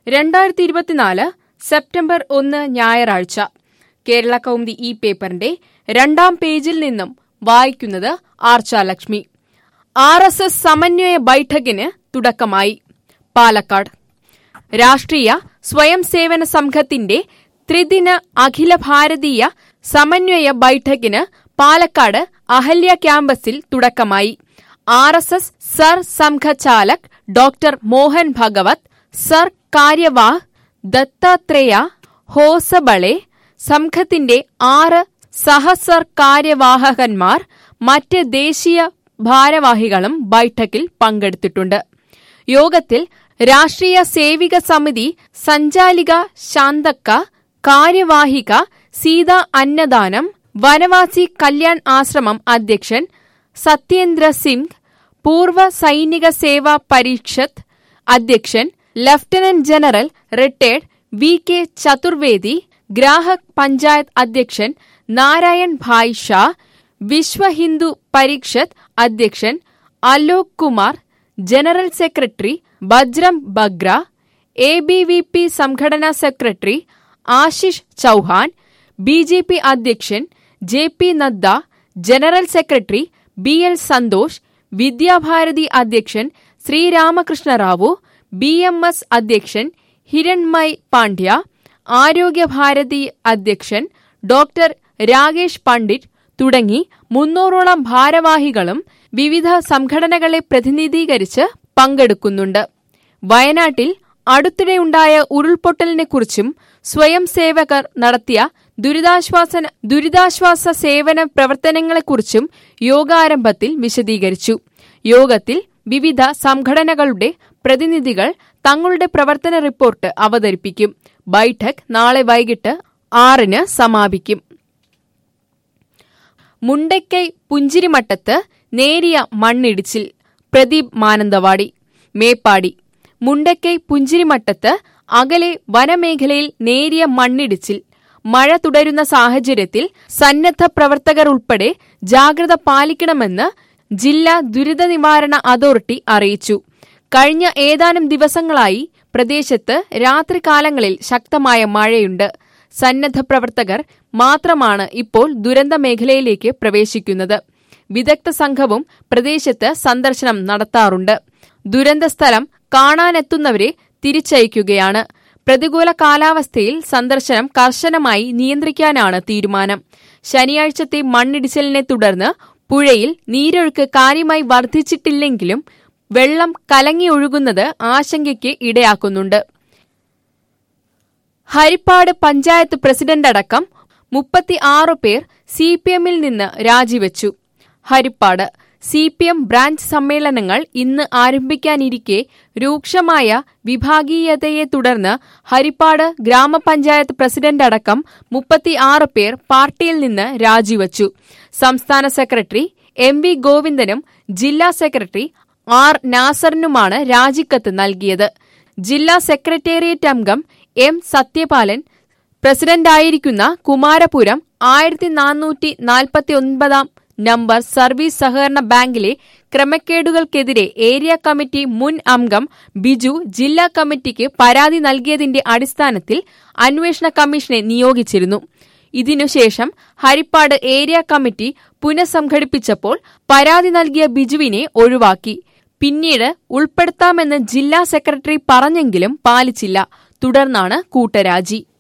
രണ്ടായിരത്തി ഇരുപത്തിനാല് സെപ്റ്റംബർ ഒന്ന് ഞായറാഴ്ച കേരള കൗമുദി ഈ പേപ്പറിന്റെ രണ്ടാം പേജിൽ നിന്നും വായിക്കുന്നത് ആർച്ചാലക്ഷ്മി ആർ എസ് എസ് സമന്വയ ബൈഠക്കിന് തുടക്കമായി പാലക്കാട് രാഷ്ട്രീയ സ്വയം സേവന സംഘത്തിന്റെ ത്രിദിന അഖില ഭാരതീയ സമന്വയ ബൈഠക്കിന് പാലക്കാട് അഹല്യ ക്യാമ്പസിൽ തുടക്കമായി R S S Sarsanghchalak doctor Mohan Bhagwat Sarkaryavah Dattatreya Hosabale സംഘത്തിന്റെ ആറ് സഹസർ കാര്യവാഹകന്മാർ മറ്റ് ദേശീയ ഭാരവാഹികളും ബൈഠക്കിൽ പങ്കെടുത്തിട്ടുണ്ട് യോഗത്തിൽ രാഷ്ട്രീയ സേവിക സമിതി സഞ്ചാലിക ശാന്തക്ക കാര്യവാഹിക സീത അന്നദാനം വനവാസി കല്യാൺ ആശ്രമം അധ്യക്ഷൻ സത്യേന്ദ്ര സിംഗ് പൂർവ്വ സൈനിക സേവാ പരീക്ഷത്ത് അധ്യക്ഷൻ lieutenant general retired V K Chaturvedi Grahak Panchayat അധ്യക്ഷൻ നാരായൺ ഭായ് ഷാ വിശ്വ ഹിന്ദു പരീക്ഷത്ത് അധ്യക്ഷൻ Alok Kumar general secretary Bajrang Bagra A B V P സംഘടനാ secretary Ashish Chauhan B J P അധ്യക്ഷൻ J P Nadda general secretary B L Santhosh Vidyabharati അധ്യക്ഷൻ Sriramakrishna Rao B M S അധ്യക്ഷൻ ഹിരൺമയ് പാണ്ഡ്യ ആരോഗ്യഭാരതി അധ്യക്ഷൻ ഡോക്ടർ രാകേഷ് പണ്ഡിറ്റ് തുടങ്ങി മുന്നൂറോളം ഭാരവാഹികളും വിവിധ സംഘടനകളെ പ്രതിനിധീകരിച്ച് പങ്കെടുക്കുന്നുണ്ട് വയനാട്ടിൽ അടുത്തിടെയുണ്ടായ ഉരുൾപൊട്ടലിനെക്കുറിച്ചും സ്വയം സേവകർ നടത്തിയ ദുരിതാശ്വാസ ദുരിതാശ്വാസ സേവന പ്രവർത്തനങ്ങളെക്കുറിച്ചും യോഗാരംഭത്തിൽ വിശദീകരിച്ചു യോഗത്തിൽ വിവിധ സംഘടനകളുടെ പ്രതിനിധികൾ തങ്ങളുടെ പ്രവർത്തന റിപ്പോർട്ട് അവതരിപ്പിക്കും ബൈഠക് നാളെ വൈകിട്ട് ആറിന് സമാപിക്കും മുണ്ടക്കൈ പുഞ്ചിരിമട്ടത്ത് നേരിയ മണ്ണിടിച്ചിൽ പ്രദീപ് മാനന്തവാടി മേപ്പാടി മുണ്ടക്കൈ പുഞ്ചിരിമട്ടത്ത് അകലെ വനമേഖലയിൽ നേരിയ മണ്ണിടിച്ചിൽ മഴ തുടരുന്ന സാഹചര്യത്തിൽ സന്നദ്ധ പ്രവർത്തകർ ഉൾപ്പെടെ ജാഗ്രത പാലിക്കണമെന്ന് ജില്ലാ ദുരിത നിവാരണ അതോറിറ്റി അറിയിച്ചു കഴിഞ്ഞ ഏതാനും ദിവസങ്ങളായി പ്രദേശത്ത് രാത്രികാലങ്ങളിൽ ശക്തമായ മഴയുണ്ട് സന്നദ്ധ പ്രവർത്തകർ മാത്രമാണ് ഇപ്പോൾ ദുരന്ത മേഖലയിലേക്ക് പ്രവേശിക്കുന്നത് വിദഗ്ധ സംഘവും പ്രദേശത്ത് സന്ദർശനം നടത്താറുണ്ട് ദുരന്ത സ്ഥലം കാണാനെത്തുന്നവരെ തിരിച്ചയക്കുകയാണ് പ്രതികൂല കാലാവസ്ഥയിൽ സന്ദർശനം കർശനമായി നിയന്ത്രിക്കാനാണ് തീരുമാനം ശനിയാഴ്ചത്തെ മണ്ണിടിച്ചിലിനെ തുടർന്ന് പുഴയിൽ നീരൊഴുക്ക് കാര്യമായി വർദ്ധിച്ചിട്ടില്ലെങ്കിലും വെള്ളം കലങ്ങിയൊഴുകുന്നത് ആശങ്കയ്ക്ക് ഇടയാക്കുന്നുണ്ട് ഹരിപ്പാട് പഞ്ചായത്ത് പ്രസിഡന്റടക്കം മുപ്പത്തി ആറ് പേർ സി പി എമ്മിൽ നിന്ന് രാജിവെച്ചു Harippad C P M branch സമ്മേളനങ്ങൾ ഇന്ന് ആരംഭിക്കാനിരിക്കെ രൂക്ഷമായ വിഭാഗീയതയെ തുടർന്ന് ഹരിപ്പാട് ഗ്രാമപഞ്ചായത്ത് പ്രസിഡന്റ് അടക്കം മുപ്പത്തിയാറ് പേർ പാർട്ടിയിൽ നിന്ന് രാജിവച്ചു സംസ്ഥാന സെക്രട്ടറി എം വി ഗോവിന്ദനും ജില്ലാ സെക്രട്ടറി ആർ നാസറിനുമാണ് രാജിക്കത്ത് നൽകിയത് ജില്ലാ സെക്രട്ടേറിയറ്റ് അംഗം എം സത്യപാലൻ പ്രസിഡന്റായിരിക്കുന്ന കുമാരപുരം ആയിരത്തി നാനൂറ്റി നാൽപ്പത്തി ഒൻപതാം നമ്പർ സർവീസ് സഹകരണ ബാങ്കിലെ ക്രമക്കേടുകൾക്കെതിരെ ഏരിയ കമ്മിറ്റി മുൻ അംഗം ബിജു ജില്ലാ കമ്മിറ്റിക്ക് പരാതി നൽകിയതിന്റെ അടിസ്ഥാനത്തിൽ അന്വേഷണ കമ്മീഷനെ നിയോഗിച്ചിരുന്നു ഇതിനുശേഷം ഹരിപ്പാട് ഏരിയ കമ്മിറ്റി പുനഃസംഘടിപ്പിച്ചപ്പോൾ പരാതി നൽകിയ ബിജുവിനെ ഒഴിവാക്കി പിന്നീട് ഉൾപ്പെടുത്താമെന്ന് ജില്ലാ സെക്രട്ടറി പറഞ്ഞെങ്കിലും പാലിച്ചില്ല തുടർന്നാണ് കൂട്ടരാജി